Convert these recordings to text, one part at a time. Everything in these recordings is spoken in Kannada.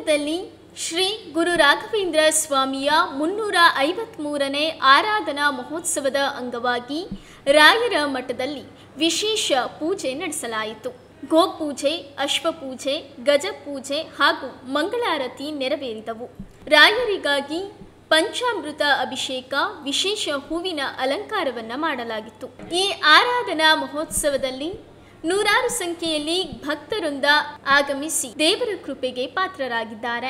ಮಠದಲ್ಲಿ ಶ್ರೀ ಗುರು ರಾಘವೇಂದ್ರ ಸ್ವಾಮಿಯ ಮುನ್ನೂರ ಐವತ್ಮೂರನೇ ಆರಾಧನಾ ಮಹೋತ್ಸವದ ಅಂಗವಾಗಿ ರಾಯರ ಮಠದಲ್ಲಿ ವಿಶೇಷ ಪೂಜೆ ನಡೆಸಲಾಯಿತು ಗೋಪೂಜೆ ಅಶ್ವಪೂಜೆ ಗಜಪೂಜೆ ಹಾಗೂ ಮಂಗಳಾರತಿ ನೆರವೇರಿದವು ರಾಯರಿಗಾಗಿ ಪಂಚಾಮೃತ ಅಭಿಷೇಕ ವಿಶೇಷ ಹೂವಿನ ಅಲಂಕಾರವನ್ನ ಮಾಡಲಾಗಿತ್ತು ಈ ಆರಾಧನಾ ಮಹೋತ್ಸವದಲ್ಲಿ ನೂರಾರು ಸಂಖ್ಯೆಯಲ್ಲಿ ಭಕ್ತರಿಂದ ಆಗಮಿಸಿ ದೇವರ ಕೃಪೆಗೆ ಪಾತ್ರರಾಗಿದ್ದಾರೆ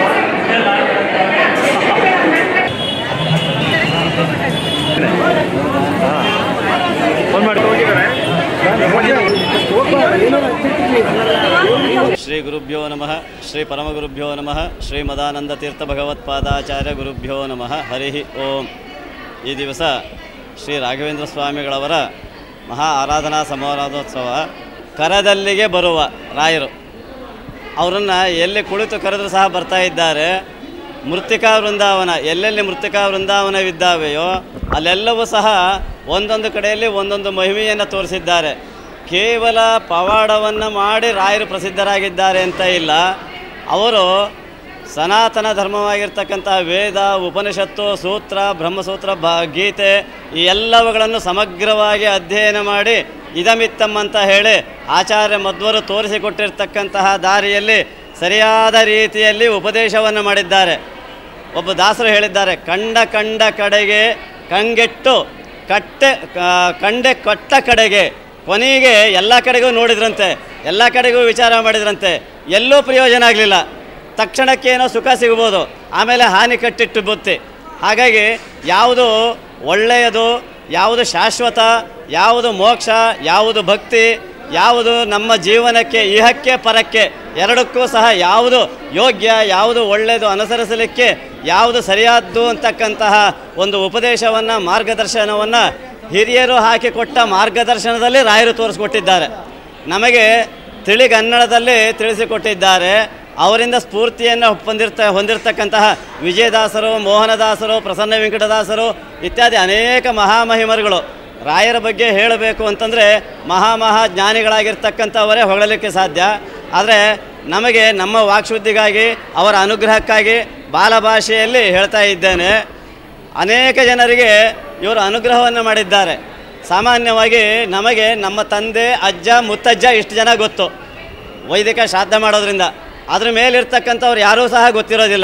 ಶ್ರೀ ಗುರುಭ್ಯೋ ನಮಃ ಶ್ರೀ ಪರಮಗುರುಭ್ಯೋ ನಮಃ ಶ್ರೀ ಮದಾನಂದ ತೀರ್ಥ ಭಗವತ್ಪಾದಾಚಾರ್ಯ ಗುರುಭ್ಯೋ ನಮಃ ಹರಿ ಓಂ ಈ ದಿವಸ ಶ್ರೀ ರಾಘವೇಂದ್ರ ಸ್ವಾಮಿಗಳವರ ಮಹಾ ಆರಾಧನಾ ಸಮಾರಾಧೋತ್ಸವ ಕರದಲ್ಲಿಗೆ ಬರುವ ರಾಯರು ಅವರನ್ನು ಎಲ್ಲಿ ಕುಳಿತು ಕರೆದರೂ ಸಹ ಬರ್ತಾ ಇದ್ದಾರೆ ಮೃತ್ತಿಕಾ ವೃಂದಾವನ ಎಲ್ಲೆಲ್ಲಿ ಮೃತ್ತಿಕಾ ವೃಂದಾವನವಿದ್ದಾವೆಯೋ ಅಲ್ಲೆಲ್ಲವೂ ಸಹ ಒಂದೊಂದು ಕಡೆಯಲ್ಲಿ ಒಂದೊಂದು ಮಹಿಮೆಯನ್ನು ತೋರಿಸಿದ್ದಾರೆ ಕೇವಲ ಪವಾಡವನ್ನು ಮಾಡಿ ರಾಯರು ಪ್ರಸಿದ್ಧರಾಗಿದ್ದಾರೆ ಅಂತ ಇಲ್ಲ ಅವರು ಸನಾತನ ಧರ್ಮವಾಗಿರ್ತಕ್ಕಂತಹ ವೇದ ಉಪನಿಷತ್ತು ಸೂತ್ರ ಬ್ರಹ್ಮಸೂತ್ರ ಬ ಗೀತೆ ಈ ಎಲ್ಲವುಗಳನ್ನು ಸಮಗ್ರವಾಗಿ ಅಧ್ಯಯನ ಮಾಡಿ ಇದಮಿತ್ತಮ್ ಅಂತ ಹೇಳಿ ಆಚಾರ್ಯ ಮಧ್ವರು ತೋರಿಸಿಕೊಟ್ಟಿರ್ತಕ್ಕಂತಹ ದಾರಿಯಲ್ಲಿ ಸರಿಯಾದ ರೀತಿಯಲ್ಲಿ ಉಪದೇಶವನ್ನು ಮಾಡಿದ್ದಾರೆ ಒಬ್ಬ ದಾಸರು ಹೇಳಿದ್ದಾರೆ ಕಂಡ ಕಂಡ ಕಡೆಗೆ ಕಂಗೆಟ್ಟು ಕಟ್ಟೆ ಕ- ಕಂಡೆ ಕೊಟ್ಟ ಕಡೆಗೆ ಕೊನೆಗೆ ಎಲ್ಲ ಕಡೆಗೂ ನೋಡಿದ್ರಂತೆ ಎಲ್ಲ ಕಡೆಗೂ ವಿಚಾರ ಮಾಡಿದ್ರಂತೆ ಎಲ್ಲೂ ಪ್ರಯೋಜನ ಆಗಲಿಲ್ಲ ತಕ್ಷಣಕ್ಕೇನೋ ಸುಖ ಸಿಗ್ಬೋದು ಆಮೇಲೆ ಹಾನಿ ಕಟ್ಟಿಟ್ಟು ಬುತ್ತಿ ಹಾಗಾಗಿ ಯಾವುದು ಒಳ್ಳೆಯದು ಯಾವುದು ಶಾಶ್ವತ ಯಾವುದು ಮೋಕ್ಷ ಯಾವುದು ಭಕ್ತಿ ಯಾವುದು ನಮ್ಮ ಜೀವನಕ್ಕೆ ಇಹಕ್ಕೆ ಪರಕ್ಕೆ ಎರಡಕ್ಕೂ ಸಹ ಯಾವುದು ಯೋಗ್ಯ ಯಾವುದು ಒಳ್ಳೆಯದು ಅನುಸರಿಸಲಿಕ್ಕೆ ಯಾವುದು ಸರಿಯಾದ್ದು ಅಂತಕ್ಕಂತಹ ಒಂದು ಉಪದೇಶವನ್ನು ಮಾರ್ಗದರ್ಶನವನ್ನು ಹಿರಿಯರು ಹಾಕಿಕೊಟ್ಟ ಮಾರ್ಗದರ್ಶನದಲ್ಲಿ ರಾಯರು ತೋರಿಸ್ಕೊಟ್ಟಿದ್ದಾರೆ ನಮಗೆ ತಿಳಿಗನ್ನಡದಲ್ಲಿ ತಿಳಿಸಿಕೊಟ್ಟಿದ್ದಾರೆ ಅವರಿಂದ ಸ್ಫೂರ್ತಿಯನ್ನು ಹೊಂದಿರ್ತ ಹೊಂದಿರತಕ್ಕಂತಹ ವಿಜಯದಾಸರು ಮೋಹನದಾಸರು ಪ್ರಸನ್ನ ವೆಂಕಟದಾಸರು ಇತ್ಯಾದಿ ಅನೇಕ ಮಹಾಮಹಿಮರುಗಳು ರಾಯರ ಬಗ್ಗೆ ಹೇಳಬೇಕು ಅಂತಂದರೆ ಮಹಾ ಮಹಾ ಜ್ಞಾನಿಗಳಾಗಿರ್ತಕ್ಕಂಥವರೇ ಹೊಗಳಲಿಕ್ಕೆ ಸಾಧ್ಯ ಆದರೆ ನಮಗೆ ನಮ್ಮ ವಾಕ್ಶುದ್ಧಿಗಾಗಿ ಅವರ ಅನುಗ್ರಹಕ್ಕಾಗಿ ಬಾಲಭಾಷೆಯಲ್ಲಿ ಹೇಳ್ತಾ ಇದ್ದೇನೆ ಅನೇಕ ಜನರಿಗೆ ಇವರು ಅನುಗ್ರಹವನ್ನು ಮಾಡಿದ್ದಾರೆ ಸಾಮಾನ್ಯವಾಗಿ ನಮಗೆ ನಮ್ಮ ತಂದೆ ಅಜ್ಜ ಮುತ್ತಜ್ಜ ಇಷ್ಟು ಜನ ಗೊತ್ತು ವೈದಿಕ ಶ್ರಾದ್ದ ಮಾಡೋದ್ರಿಂದ ಅದ್ರ ಮೇಲಿರ್ತಕ್ಕಂಥವ್ರು ಯಾರೂ ಸಹ ಗೊತ್ತಿರೋದಿಲ್ಲ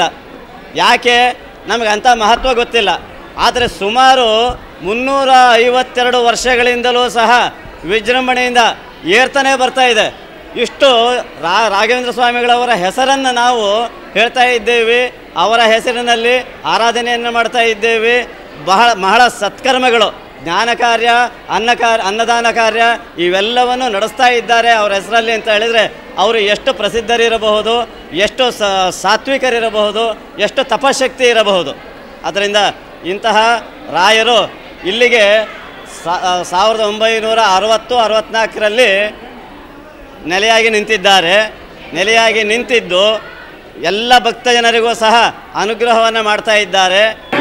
ಯಾಕೆ ನಮಗೆ ಅಂಥ ಮಹತ್ವ ಗೊತ್ತಿಲ್ಲ ಆದರೆ ಸುಮಾರು ಮುನ್ನೂರ ಐವತ್ತೆರಡು ವರ್ಷಗಳಿಂದಲೂ ಸಹ ವಿಜೃಂಭಣೆಯಿಂದ ಏರ್ತಾನೆ ಬರ್ತಾ ಇದೆ ಇಷ್ಟು ರಾ ರಾಘವೇಂದ್ರ ಸ್ವಾಮಿಗಳವರ ಹೆಸರನ್ನು ನಾವು ಹೇಳ್ತಾ ಇದ್ದೇವೆ ಅವರ ಹೆಸರಿನಲ್ಲಿ ಆರಾಧನೆಯನ್ನು ಮಾಡ್ತಾ ಇದ್ದೇವೆ ಬಹಳ ಬಹಳ ಸತ್ಕರ್ಮಗಳು ಜ್ಞಾನ ಕಾರ್ಯ ಅನ್ನ ಕಾರ್ಯ ಅನ್ನದಾನ ಕಾರ್ಯ ಇವೆಲ್ಲವನ್ನು ನಡೆಸ್ತಾ ಇದ್ದಾರೆ ಅವರ ಹೆಸರಲ್ಲಿ ಅಂತ ಹೇಳಿದರೆ ಅವರು ಎಷ್ಟು ಪ್ರಸಿದ್ಧರಿರಬಹುದು ಎಷ್ಟು ಸ ಸಾತ್ವಿಕರಿರಬಹುದು ಎಷ್ಟು ತಪಶಕ್ತಿ ಇರಬಹುದು ಅದರಿಂದ ಇಂತಹ ರಾಯರು ಇಲ್ಲಿಗೆ ಸಾ- ಸಾವಿರದ ಒಂಬೈನೂರ ಅರವತ್ತು ಅರವತ್ತ್ನಾಲ್ಕರಲ್ಲಿ ನೆಲೆಯಾಗಿ ನಿಂತಿದ್ದಾರೆ ನೆಲೆಯಾಗಿ ನಿಂತಿದ್ದು ಎಲ್ಲ ಭಕ್ತ ಜನರಿಗೂ ಸಹ ಅನುಗ್ರಹವನ್ನು ಮಾಡ್ತಾ ಇದ್ದಾರೆ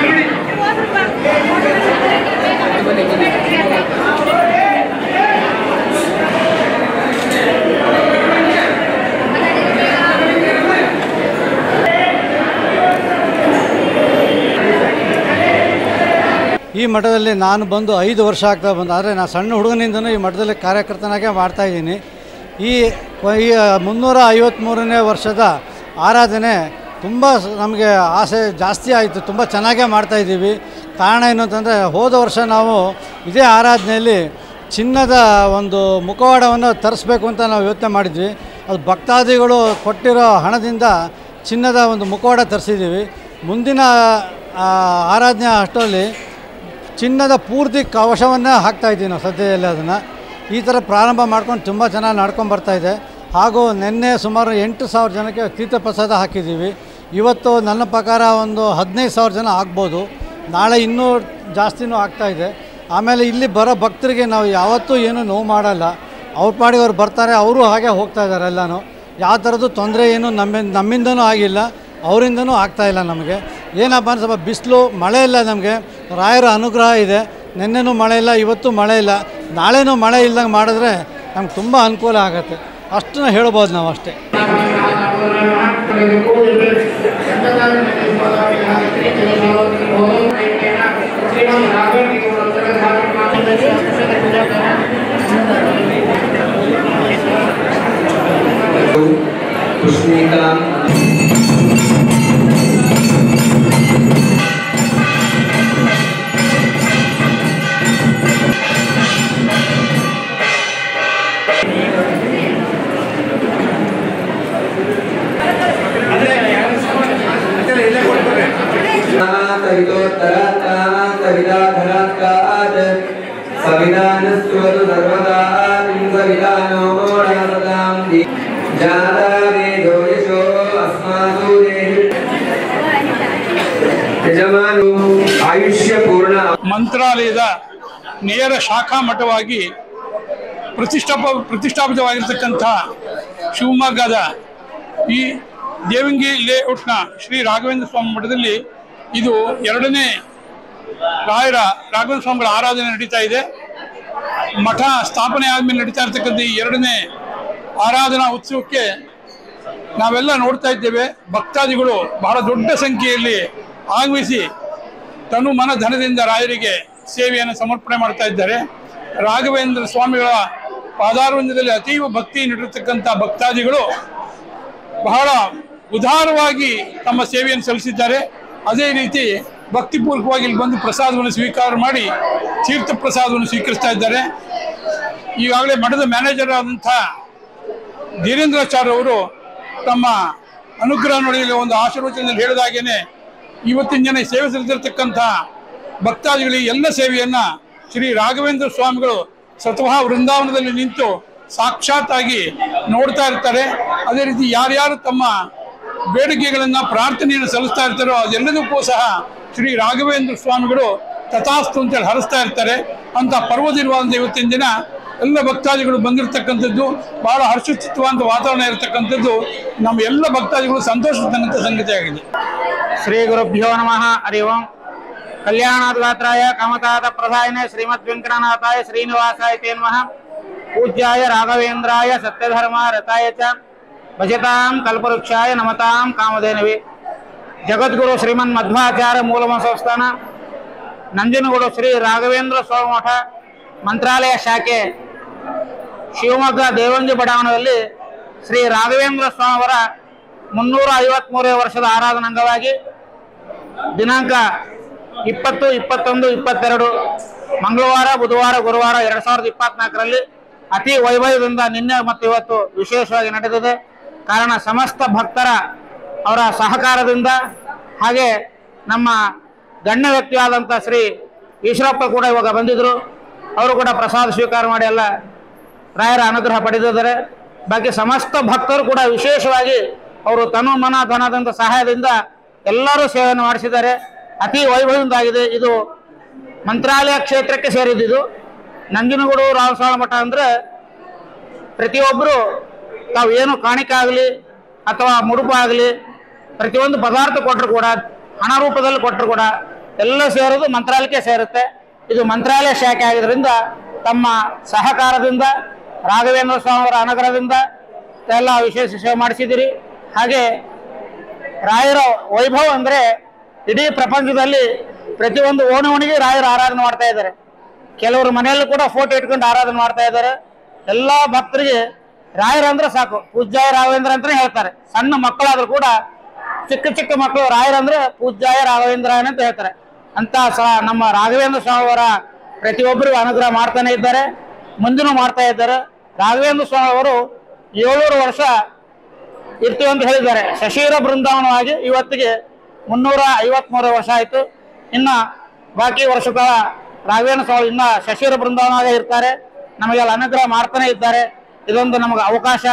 ಈ ಮಠದಲ್ಲಿ ನಾನು ಬಂದು ಐದು ವರ್ಷ ಆಗ್ತಾ ಬಂದು ಆದರೆ ನಾನು ಸಣ್ಣ ಹುಡುಗನಿಂದನೂ ಈ ಮಠದಲ್ಲಿ ಕಾರ್ಯಕರ್ತನಾಗೆ ಮಾಡ್ತಾಯಿದ್ದೀನಿ ಈ ಕ- ಈ ಮುನ್ನೂರ ಐವತ್ತ್ಮೂರನೇ ವರ್ಷದ ಆರಾಧನೆ ತುಂಬ ಸ- ನಮಗೆ ಆಸೆ ಜಾಸ್ತಿ ಆಯಿತು ತುಂಬ ಚೆನ್ನಾಗೇ ಮಾಡ್ತಾಯಿದ್ದೀವಿ ಕಾರಣ ಏನು ಅಂತಂದರೆ ಹೋದ ವರ್ಷ ನಾವು ಇದೇ ಆರಾಧನೆಯಲ್ಲಿ ಚಿನ್ನದ ಒಂದು ಮುಖವಾಡವನ್ನು ತರಿಸ್ಬೇಕು ಅಂತ ನಾವು ಯೋಚನೆ ಮಾಡಿದ್ವಿ ಅದು ಭಕ್ತಾದಿಗಳು ಕೊಟ್ಟಿರೋ ಹಣದಿಂದ ಚಿನ್ನದ ಒಂದು ಮುಖವಾಡ ತರಿಸಿದ್ದೀವಿ ಮುಂದಿನ ಆ, ಆರಾಧನೆ ಅಷ್ಟರಲ್ಲಿ ಚಿನ್ನದ ಪೂರ್ತಿ ಕವಶವನ್ನು ಹಾಕ್ತಾ ಇದ್ದೀವಿ ನಾವು ಸದ್ಯದಲ್ಲಿ ಅದನ್ನು ಈ ಥರ ಪ್ರಾರಂಭ ಮಾಡ್ಕೊಂಡು ತುಂಬ ಚೆನ್ನಾಗಿ ನಡ್ಕೊಂಡು ಬರ್ತಾ ಇದೆ ಹಾಗೂ ನಿನ್ನೆ ಸುಮಾರು ಎಂಟು ಸಾವಿರ ಜನಕ್ಕೆ ತೀರ್ಥಪ್ರಸಾದ ಹಾಕಿದ್ದೀವಿ ಇವತ್ತು ನನ್ನ ಪ್ರಕಾರ ಒಂದು ಹದಿನೈದು ಸಾವಿರ ಜನ ಆಗ್ಬೋದು ನಾಳೆ ಇನ್ನೂ ಜಾಸ್ತಿನೂ ಆಗ್ತಾ ಇದೆ ಆಮೇಲೆ ಇಲ್ಲಿ ಬರೋ ಭಕ್ತರಿಗೆ ನಾವು ಯಾವತ್ತೂ ಏನೂ ನೋವು ಮಾಡಲ್ಲ ಅವ್ರ ಪಾಡಿಗೆ ಅವ್ರು ಬರ್ತಾರೆ ಅವರು ಹಾಗೆ ಹೋಗ್ತಾ ಇದ್ದಾರೆ ಎಲ್ಲನೂ ಯಾವ ಥರದ್ದು ತೊಂದರೆ ಏನು ನಮ್ಮ ನಮ್ಮಿಂದನೂ ಆಗಿಲ್ಲ ಅವರಿಂದನೂ ಆಗ್ತಾ ಇಲ್ಲ ನಮಗೆ ಏನಪ್ಪ ಅಂದ್ರೆ ಸ್ವಲ್ಪ ಬಿಸಿಲು ಮಳೆ ಇಲ್ಲ ನಮಗೆ ರಾಯರ ಅನುಗ್ರಹ ಇದೆ ನಿನ್ನೆನೂ ಮಳೆ ಇಲ್ಲ ಇವತ್ತು ಮಳೆ ಇಲ್ಲ ನಾಳೆನೂ ಮಳೆ ಇಲ್ದಂಗೆ ಮಾಡಿದ್ರೆ ನಮ್ಗೆ ತುಂಬ ಅನುಕೂಲ ಆಗುತ್ತೆ ಅಷ್ಟನ್ನ ಹೇಳ್ಬೋದು ನಾವು ಅಷ್ಟೇ पुष्णिकाम् सवितोत्तरात्तामान्तविदाधरात्तात् सविधानस्वतु सर्वदा सविधानो मोढासतां जाता वेदो यशो अस्मासु ಯಜಮಾನು ಆಯುಷ್ಯ ಪೂರ್ಣ ಮಂತ್ರಾಲಯದ ನೇರ ಶಾಖಾ ಮಠವಾಗಿ ಪ್ರತಿಷ್ಠಾಪ ಪ್ರತಿಷ್ಠಾಪಿತವಾಗಿರ್ತಕ್ಕಂಥ ಶಿವಮೊಗ್ಗದ ಈ ದೇವಂಗಿ ಲೇಔಟ್ನ ಶ್ರೀ ರಾಘವೇಂದ್ರ ಸ್ವಾಮಿ ಮಠದಲ್ಲಿ ಇದು ಎರಡನೇ ರಾಯರ ರಾಘವೇಂದ್ರ ಸ್ವಾಮಿಗಳ ಆರಾಧನೆ ನಡೀತಾ ಇದೆ ಮಠ ಸ್ಥಾಪನೆ ಆದಮೇಲೆ ನಡೀತಾ ಇರ್ತಕ್ಕಂಥ ಈ ಎರಡನೇ ಆರಾಧನಾ ಉತ್ಸವಕ್ಕೆ ನಾವೆಲ್ಲ ನೋಡ್ತಾ ಇದ್ದೇವೆ ಭಕ್ತಾದಿಗಳು ಬಹಳ ದೊಡ್ಡ ಸಂಖ್ಯೆಯಲ್ಲಿ ಆಗಮಿಸಿ ತನು ಮನ ಧನದಿಂದ ರಾಯರಿಗೆ ಸೇವೆಯನ್ನು ಸಮರ್ಪಣೆ ಮಾಡ್ತಾ ಇದ್ದಾರೆ ರಾಘವೇಂದ್ರ ಸ್ವಾಮಿಗಳ ಪಾದಾರವಿಂದದಲ್ಲಿ ಅತೀವ ಭಕ್ತಿ ನೀಡಿರ್ತಕ್ಕಂಥ ಭಕ್ತಾದಿಗಳು ಬಹಳ ಉದಾರವಾಗಿ ತಮ್ಮ ಸೇವೆಯನ್ನು ಸಲ್ಲಿಸಿದ್ದಾರೆ ಅದೇ ರೀತಿ ಭಕ್ತಿಪೂರ್ವಕವಾಗಿ ಇಲ್ಲಿ ಬಂದು ಪ್ರಸಾದವನ್ನು ಸ್ವೀಕಾರ ಮಾಡಿ ತೀರ್ಥ ಪ್ರಸಾದವನ್ನು ಸ್ವೀಕರಿಸ್ತಾ ಇದ್ದಾರೆ ಈಗಾಗಲೇ ಮಠದ ಮ್ಯಾನೇಜರ್ ಆದಂಥ ಧೀರೇಂದ್ರಾಚಾರ್ಯ ಅವರು ತಮ್ಮ ಅನುಗ್ರಹ ನುಡಿಯಲ್ಲಿ ಒಂದು ಆಶೀರ್ವಚನದಲ್ಲಿ ಹೇಳಿದಾಗೇನೆ ಇವತ್ತಿನ ಜನ ಈ ಸೇವೆ ಸಲ್ಲಿಸಿರ್ತಕ್ಕಂಥ ಭಕ್ತಾದಿಗಳಿಗೆ ಎಲ್ಲ ಸೇವೆಯನ್ನ ಶ್ರೀ ರಾಘವೇಂದ್ರ ಸ್ವಾಮಿಗಳು ಸ್ವತಃ ವೃಂದಾವನದಲ್ಲಿ ನಿಂತು ಸಾಕ್ಷಾತ್ತಾಗಿ ನೋಡ್ತಾ ಇರ್ತಾರೆ ಅದೇ ರೀತಿ ಯಾರ್ಯಾರು ತಮ್ಮ ಬೇಡಿಕೆಗಳನ್ನ ಪ್ರಾರ್ಥನೆಯನ್ನು ಸಲ್ಲಿಸ್ತಾ ಇರ್ತಾರೋ ಅದೆಲ್ಲದಕ್ಕೂ ಸಹ ಶ್ರೀ ರಾಘವೇಂದ್ರ ಸ್ವಾಮಿಗಳು ತಥಾಸ್ತು ಅಂತೇಳಿ ಹರಿಸ್ತಾ ಇರ್ತಾರೆ ಅಂತ ಪರ್ವದಿರುವಾದ ಇವತ್ತಿನ ದಿನ ಎಲ್ಲ ಭಕ್ತಾದಿಗಳು ಬಂದಿರತಕ್ಕಂಥದ್ದು ಬಹಳ ಹರ್ಷಚಿತ್ತವಾದ ವಾತಾವರಣ ಇರತಕ್ಕಂಥದ್ದು ನಮ್ಮ ಎಲ್ಲ ಭಕ್ತಾದಿಗಳು ಸಂತೋಷ ತಂದಂಥ ಸಂಗತಿಯಾಗಿದೆ ಶ್ರೀ ಗುರುಭ್ಯೋ ನಮಃ ಹರಿ ಓಂ ಕಲ್ಯಾಣಾದ್ಗಾತ್ರಾಯ ಕಾಮತಾತ ಪ್ರಧಾಯನೆ ಶ್ರೀಮದ್ ವೆಂಕಟನಾಥಾಯ ಶ್ರೀನಿವಾಸಾಯ ತೇ ನಮಃ ಪೂಜ್ಯಾಯ ರಾಘವೇಂದ್ರಾಯ ಸತ್ಯಧರ್ಮ ರಥಾಯ ಚ ಭಜತಾಂ ಕಲ್ಪವೃಕ್ಷಾಯ ನಮತಾಂ ಕಾಮಧೇನವಿ ಜಗದ್ಗುರು ಶ್ರೀಮನ್ ಮಧ್ವಾಚಾರ್ಯ ಮೂಲಮ ಸಂಸ್ಥಾನ ನಂಜನಗೂಡು ಶ್ರೀ ರಾಘವೇಂದ್ರ ಸ್ವಾಮಿ ಮಠ ಮಂತ್ರಾಲಯ ಶಾಖೆ ಶಿವಮೊಗ್ಗ ದೇವಂಗಿ ಬಡಾವಣೆಯಲ್ಲಿ ಶ್ರೀ ರಾಘವೇಂದ್ರ ಸ್ವಾಮಿಯವರ ಮುನ್ನೂರ ಐವತ್ಮೂರನೇ ವರ್ಷದ ಆರಾಧನಾ ಅಂಗವಾಗಿ ದಿನಾಂಕ ಇಪ್ಪತ್ತು ಇಪ್ಪತ್ತೊಂದು ಇಪ್ಪತ್ತೆರಡು ಮಂಗಳವಾರ ಬುಧವಾರ ಗುರುವಾರ ಎರಡ್ ಸಾವಿರದ ಇಪ್ಪತ್ನಾಲ್ಕರಲ್ಲಿ ಅತಿ ವೈಭವದಿಂದ ನಿನ್ನೆ ಮತ್ತು ಇವತ್ತು ವಿಶೇಷವಾಗಿ ನಡೆದಿದೆ ಕಾರಣ ಸಮಸ್ತ ಭಕ್ತರ ಅವರ ಸಹಕಾರದಿಂದ ಹಾಗೆ ನಮ್ಮ ಗಣ್ಯ ವ್ಯಕ್ತಿಯಾದಂಥ ಶ್ರೀ ಈಶ್ವರಪ್ಪ ಕೂಡ ಇವಾಗ ಬಂದಿದ್ರು ಅವರು ಕೂಡ ಪ್ರಸಾದ ಸ್ವೀಕಾರ ಮಾಡಿ ಎಲ್ಲ ರಾಯರ ಅನುಗ್ರಹ ಪಡೆದಿದ್ದಾರೆ ಬಾಕಿ ಸಮಸ್ತ ಭಕ್ತರು ಕೂಡ ವಿಶೇಷವಾಗಿ ಅವರು ತನು ಮನ ಧನದಿಂದ ಸಹಾಯದಿಂದ ಎಲ್ಲರೂ ಸೇವೆಯನ್ನು ಮಾಡಿಸಿದ್ದಾರೆ ಅತಿ ವೈಭವದಿಂದ ಆಗಿದೆ ಇದು ಮಂತ್ರಾಲಯ ಕ್ಷೇತ್ರಕ್ಕೆ ಸೇರಿದ್ದು ನಂಜನಗೂಡು ರಾಮಸ್ವಾಮಿ ಮಠ ಅಂದ್ರೆ ಪ್ರತಿಯೊಬ್ಬರು ತಾವು ಏನು ಕಾಣಿಕೆ ಆಗಲಿ ಅಥವಾ ಮುಡುಪು ಆಗಲಿ ಪ್ರತಿಯೊಂದು ಪದಾರ್ಥ ಕೊಟ್ಟರು ಕೂಡ ಹಣ ರೂಪದಲ್ಲಿ ಕೊಟ್ಟರು ಕೂಡ ಎಲ್ಲ ಸೇರೋದು ಮಂತ್ರಾಲಯಕ್ಕೆ ಸೇರುತ್ತೆ ಇದು ಮಂತ್ರಾಲಯ ಶಾಖೆ ಆಗಿದ್ದರಿಂದ ತಮ್ಮ ಸಹಕಾರದಿಂದ ರಾಘವೇಂದ್ರ ಸ್ವಾಮಿಯವರ ಅನುಗ್ರಹದಿಂದ ಎಲ್ಲ ವಿಶೇಷ ಸೇವೆ ಮಾಡಿಸಿದಿರಿ ಹಾಗೆ ರಾಯರ ವೈಭವ ಅಂದ್ರೆ ಇಡೀ ಪ್ರಪಂಚದಲ್ಲಿ ಪ್ರತಿಯೊಂದು ಓಣಿ ಓಣಿಗೆ ರಾಯರ ಆರಾಧನೆ ಮಾಡ್ತಾ ಇದ್ದಾರೆ ಕೆಲವರು ಮನೆಯಲ್ಲೂ ಕೂಡ ಫೋಟೋ ಇಟ್ಕೊಂಡು ಆರಾಧನೆ ಮಾಡ್ತಾ ಇದ್ದಾರೆ ಎಲ್ಲಾ ಭಕ್ತರಿಗೆ ರಾಯರ ಅಂದ್ರೆ ಸಾಕು ಪೂಜ್ಯಾಯ ರಾಘವೇಂದ್ರ ಅಂತಾನೆ ಹೇಳ್ತಾರೆ ಸಣ್ಣ ಮಕ್ಕಳಾದ್ರೂ ಕೂಡ ಚಿಕ್ಕ ಚಿಕ್ಕ ಮಕ್ಕಳು ರಾಯರ ಅಂದ್ರೆ ಪೂಜ್ಯಾಯ ರಾಘವೇಂದ್ರ ಅಂತ ಹೇಳ್ತಾರೆ ಅಂತ ಸ ನಮ್ಮ ರಾಘವೇಂದ್ರ ಸ್ವಾಮಿ ಅವರ ಪ್ರತಿಯೊಬ್ಬರಿಗೂ ಅನುಗ್ರಹ ಮಾಡ್ತಾನೆ ಇದ್ದಾರೆ ಮುಂದಿನೂ ಮಾಡ್ತಾ ಇದ್ದಾರೆ ರಾಘವೇಂದ್ರ ಸ್ವಾಮಿ ಅವರು ಏಳ್ನೂರು ವರ್ಷ ಇರ್ತೀವಿ ಅಂತ ಹೇಳಿದ್ದಾರೆ ಶಶೀರ ಬೃಂದಾವನವಾಗಿ ಇವತ್ತಿಗೆ ಮುನ್ನೂರ ಐವತ್ಮೂರು ವರ್ಷ ಆಯಿತು ಇನ್ನ ಬಾಕಿ ವರ್ಷಗಳ ರಾಘವೇಂದ್ರ ಸ್ವಾಮಿ ಇನ್ನ ಶಶೀರ ಬೃಂದಾವನವಾಗಿ ಇರ್ತಾರೆ ನಮಗೆಲ್ಲ ಅನುಗ್ರಹ ಮಾಡ್ತಾನೆ ಇದ್ದಾರೆ ಇದೊಂದು ನಮಗೆ ಅವಕಾಶ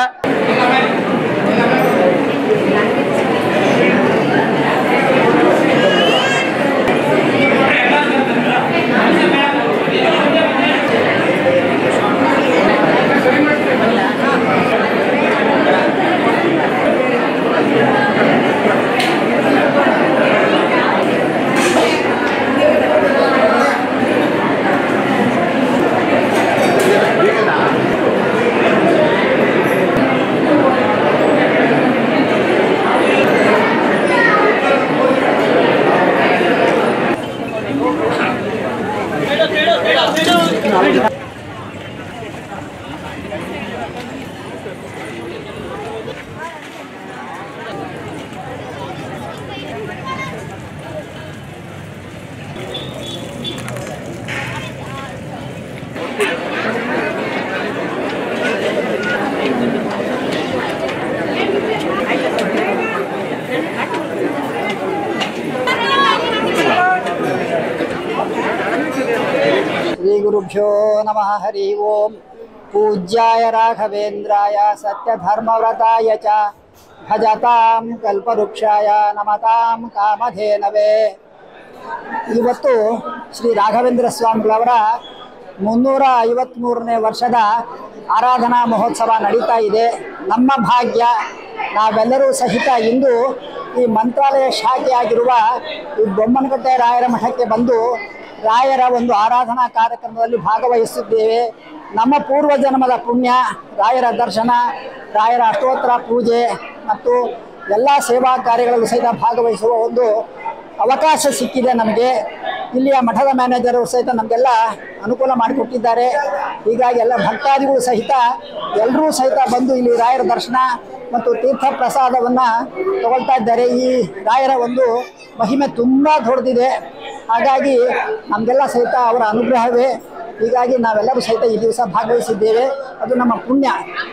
श्रीगुरुभ्यो नमः हरि ओम् पूज्याय राघवेन्द्राय सत्यधर्मव्रताय च भजतां कल्पवृक्षाय नमतां ಕಾಮಧೇನವೇ ಇವತ್ತು ಶ್ರೀ ರಾಘವೇಂದ್ರ ಸ್ವಾಮಿಗಳವರ ಮುನ್ನೂರ ಐವತ್ತ್ಮೂರನೇ ವರ್ಷದ ಆರಾಧನಾ ಮಹೋತ್ಸವ ನಡೀತಾ ಇದೆ ನಮ್ಮ ಭಾಗ್ಯ ನಾವೆಲ್ಲರೂ ಸಹಿತ ಇಂದು ಈ ಮಂತ್ರಾಲಯ ಶಾಖೆಯಾಗಿರುವ ಈ ಬೊಮ್ಮನಕಟ್ಟೆ ರಾಯರ ಮಠಕ್ಕೆ ಬಂದು ರಾಯರ ಒಂದು ಆರಾಧನಾ ಕಾರ್ಯಕ್ರಮದಲ್ಲಿ ಭಾಗವಹಿಸಿದ್ದೇವೆ ನಮ್ಮ ಪೂರ್ವ ಜನ್ಮದ ಪುಣ್ಯ ರಾಯರ ದರ್ಶನ ರಾಯರ ಅಷ್ಟೋತ್ತರ ಪೂಜೆ ಮತ್ತು ಎಲ್ಲ ಸೇವಾ ಕಾರ್ಯಗಳಲ್ಲೂ ಸಹಿತ ಭಾಗವಹಿಸುವ ಒಂದು ಅವಕಾಶ ಸಿಕ್ಕಿದೆ ನಮಗೆ ಇಲ್ಲಿಯ ಮಠದ ಮ್ಯಾನೇಜರು ಸಹಿತ ನಮಗೆಲ್ಲ ಅನುಕೂಲ ಮಾಡಿಕೊಟ್ಟಿದ್ದಾರೆ ಹೀಗಾಗಿ ಎಲ್ಲ ಭಕ್ತಾದಿಗಳು ಸಹಿತ ಎಲ್ಲರೂ ಸಹಿತ ಬಂದು ಇಲ್ಲಿ ರಾಯರ ದರ್ಶನ ಮತ್ತು ತೀರ್ಥ ಪ್ರಸಾದವನ್ನು ತಗೊಳ್ತಾ ಇದ್ದಾರೆ ಈ ರಾಯರ ಒಂದು ಮಹಿಮೆ ತುಂಬ ದೊಡ್ಡದಿದೆ ಹಾಗಾಗಿ ನಮಗೆಲ್ಲ ಸಹಿತ ಅವರ ಅನುಗ್ರಹವೇ ಹೀಗಾಗಿ ನಾವೆಲ್ಲರೂ ಸಹಿತ ಈ ದಿವಸ ಭಾಗವಹಿಸಿದ್ದೇವೆ ಅದು ನಮ್ಮ ಪುಣ್ಯ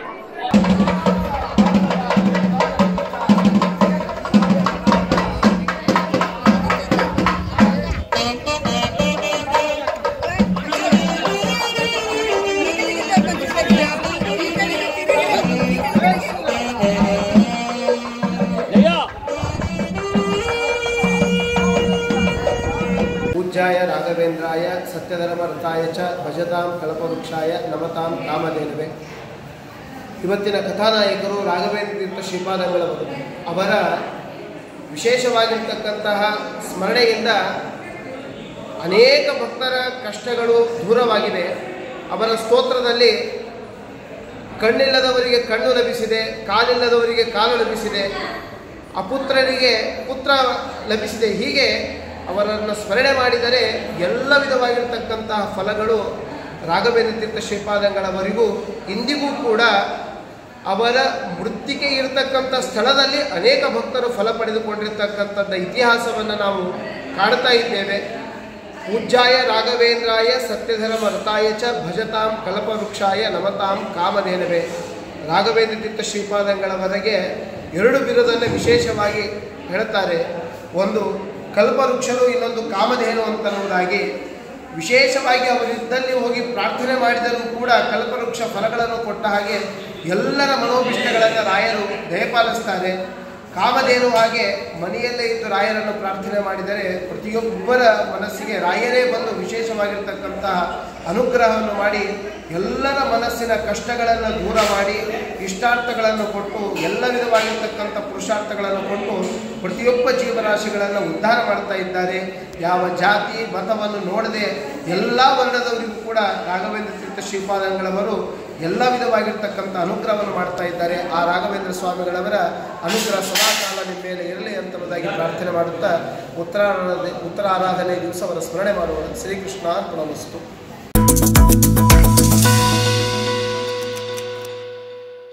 पूज्याय राघवेन्द्राय ಸತ್ಯಧರ್ಮರತಾಯ ಚ ಭಜತಾಂ ಕಲ್ಪವೃಕ್ಷಾಯ ನಮತಾಂ ಕಾಮಧೇನುವೆ ಇವತ್ತಿನ ಕಥಾನಾಯಕರು ರಾಘವೇಂದ್ರ ತೀರ್ಥ ಶ್ರೀಪಾದಂಗಳವರು ಅವರ ವಿಶೇಷವಾಗಿರ್ತಕ್ಕಂತಹ ಸ್ಮರಣೆಯಿಂದ ಅನೇಕ ಭಕ್ತರ ಕಷ್ಟಗಳು ದೂರವಾಗಿದೆ ಅವರ ಸ್ತೋತ್ರದಲ್ಲಿ ಕಣ್ಣಿಲ್ಲದವರಿಗೆ ಕಣ್ಣು ಲಭಿಸಿದೆ ಕಾಲಿಲ್ಲದವರಿಗೆ ಕಾಲು ಲಭಿಸಿದೆ ಅಪುತ್ರರಿಗೆ ಪುತ್ರ ಲಭಿಸಿದೆ ಹೀಗೆ ಅವರನ್ನು ಸ್ಮರಣೆ ಮಾಡಿದರೆ ಎಲ್ಲ ವಿಧವಾಗಿರ್ತಕ್ಕಂತಹ ಫಲಗಳು ರಾಘವೇಂದ್ರ ತೀರ್ಥ ಶ್ರೀಪಾದಂಗಳವರಿಗೂ ಇಂದಿಗೂ ಕೂಡ ಅವರ ಮೃತ್ತಿಕೆ ಇರತಕ್ಕಂಥ ಸ್ಥಳದಲ್ಲಿ ಅನೇಕ ಭಕ್ತರು ಫಲ ಪಡೆದುಕೊಂಡಿರ್ತಕ್ಕಂಥದ್ದು ಇತಿಹಾಸವನ್ನು ನಾವು ಕಾಣ್ತಾ ಇದ್ದೇವೆ ಪೂಜ್ಯಾಯ ರಾಘವೇಂದ್ರಾಯ ಸತ್ಯಧರ್ಮ ರತಾಯ ಚ ಭಜತಾಂ ಕಲ್ಪವೃಕ್ಷಾಯ ನಮತಾಂ ಕಾಮಧೇನವೇ ರಾಘವೇಂದ್ರ ತೀರ್ಥ ಶ್ರೀಪಾದಂಗಳವರೆಗೆ ಎರಡು ಬಿರುದನ್ನು ವಿಶೇಷವಾಗಿ ಹೇಳ್ತಾರೆ ಒಂದು ಕಲ್ಪವೃಕ್ಷರು ಇನ್ನೊಂದು ಕಾಮಧೇನು ಅಂತನ್ನುವುದಾಗಿ ವಿಶೇಷವಾಗಿ ಅವರಿದ್ದಲ್ಲಿ ಹೋಗಿ ಪ್ರಾರ್ಥನೆ ಮಾಡಿದರೂ ಕೂಡ ಕಲ್ಪವೃಕ್ಷ ಫಲಗಳನ್ನು ಕೊಟ್ಟ ಹಾಗೆ ಎಲ್ಲರ ಮನೋಭಿಷ್ಟಗಳನ್ನು ರಾಯರು ದಯಪಾಲಿಸ್ತಾರೆ ಕಾಮಧೇನು ಹಾಗೆ ಮನೆಯಲ್ಲೇ ಇದ್ದು ರಾಯರನ್ನು ಪ್ರಾರ್ಥನೆ ಮಾಡಿದರೆ ಪ್ರತಿಯೊಬ್ಬರ ಮನಸ್ಸಿಗೆ ರಾಯರೇ ಬಂದು ವಿಶೇಷವಾಗಿರ್ತಕ್ಕಂತಹ ಅನುಗ್ರಹವನ್ನು ಮಾಡಿ ಎಲ್ಲರ ಮನಸ್ಸಿನ ಕಷ್ಟಗಳನ್ನು ದೂರ ಮಾಡಿ ಇಷ್ಟಾರ್ಥಗಳನ್ನು ಕೊಟ್ಟು ಎಲ್ಲ ವಿಧವಾಗಿರ್ತಕ್ಕಂಥ ಪುರುಷಾರ್ಥಗಳನ್ನು ಕೊಟ್ಟು ಪ್ರತಿಯೊಬ್ಬ ಜೀವರಾಶಿಗಳನ್ನು ಉದ್ಧಾರ ಮಾಡ್ತಾ ಇದ್ದಾರೆ ಯಾವ ಜಾತಿ ಮತವನ್ನು ನೋಡದೆ ಎಲ್ಲ ವರ್ಣದವರಿಗೂ ಕೂಡ ರಾಘವೇಂದ್ರ ತೀರ್ಥ ಶ್ರೀಪಾದಂಗಳವರು ಎಲ್ಲ ವಿಧವಾಗಿರ್ತಕ್ಕಂಥ ಅನುಗ್ರಹವನ್ನು ಮಾಡ್ತಾ ಇದ್ದಾರೆ ಆ ರಾಘವೇಂದ್ರ ಸ್ವಾಮಿಗಳವರ ಅನುಗ್ರಹ ಸದಾಕಾಲ ನಿಮ್ಮ ಮೇಲೆ ಇರಲಿ ಅಂತನ್ನೋದಾಗಿ ಪ್ರಾರ್ಥನೆ ಮಾಡುತ್ತಾ ಉತ್ತರಾರಾಧನೆ ಉತ್ತರಾರಾಧನೆ ದಿವಸ ಅವರ ಸ್ಮರಣೆ ಮಾಡುವ ಶ್ರೀಕೃಷ್ಣ ಅರ್ಪಣಮಸ್ತು